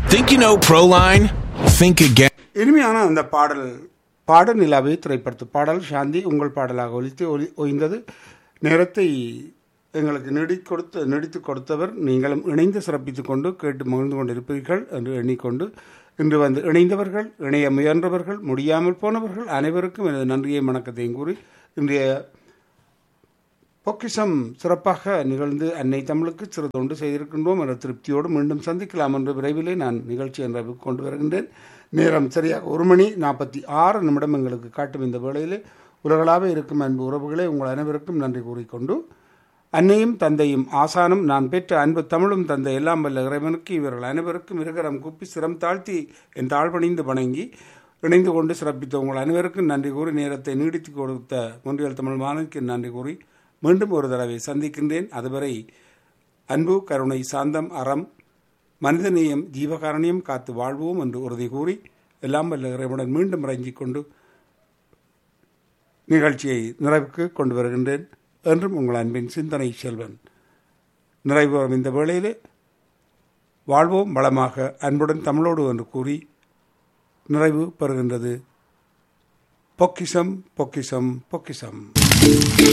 Think you know Proline? Think again. இனிமையான அந்த பாடல் பாட நிலாவை திரைப்படத்து பாடல் சாந்தி உங்கள் பாடலாக ஒலித்து ஒலி ஒய்ந்தது நேரத்தை எங்களுக்கு நீடி கொடுத்து நீடித்து கொடுத்தவர் நீங்களும் இணைந்து சிறப்பித்துக் கொண்டு கேட்டு மகிழ்ந்து கொண்டிருப்பீர்கள் என்று எண்ணிக்கொண்டு இன்று வந்து இணைந்தவர்கள் இணைய முயன்றவர்கள் முடியாமல் போனவர்கள் அனைவருக்கும் எனது நன்றியை வணக்கத்தையும் கூறி இன்றைய பொக்கிஷம் சிறப்பாக நிகழ்ந்து அன்னை தமிழுக்கு சிறு தொண்டு செய்திருக்கின்றோம் என்ற திருப்தியோடு மீண்டும் சந்திக்கலாம் என்று விரைவிலே நான் நிகழ்ச்சி என்ற கொண்டு வருகின்றேன் நேரம் சரியாக ஒரு மணி நாற்பத்தி ஆறு நிமிடம் எங்களுக்கு காட்டும் இந்த வேளையிலே உலகளாக இருக்கும் அன்பு உறவுகளே உங்கள் அனைவருக்கும் நன்றி கூறிக்கொண்டு அன்னையும் தந்தையும் ஆசானும் நான் பெற்ற அன்பு தமிழும் தந்தை எல்லாம் வல்ல இறைவனுக்கு இவர்கள் அனைவருக்கும் இருகரம் குப்பி சிரம் தாழ்த்தி என் தாழ்வணிந்து வணங்கி இணைந்து கொண்டு சிறப்பித்த உங்கள் அனைவருக்கும் நன்றி கூறி நேரத்தை நீடித்து கொடுத்த ஒன்றியல் தமிழ் மாநிலக்கு நன்றி கூறி மீண்டும் ஒரு தடவை சந்திக்கின்றேன் அதுவரை அன்பு கருணை சாந்தம் அறம் மனிதநேயம் ஜீவகாரணியம் காத்து வாழ்வோம் என்று உறுதி கூறி எல்லாம் வல்ல இறைவனுடன் மீண்டும் இறங்கிக் கொண்டு நிகழ்ச்சியை நிறைவுக்கு கொண்டு வருகின்றேன் என்றும் உங்கள் அன்பின் சிந்தனை செல்வன் நிறைவு வரும் இந்த வேளையிலே வாழ்வோம் வளமாக அன்புடன் தமிழோடு என்று கூறி நிறைவு பெறுகின்றது பொக்கிசம் பொக்கிசம் பொக்கிசம்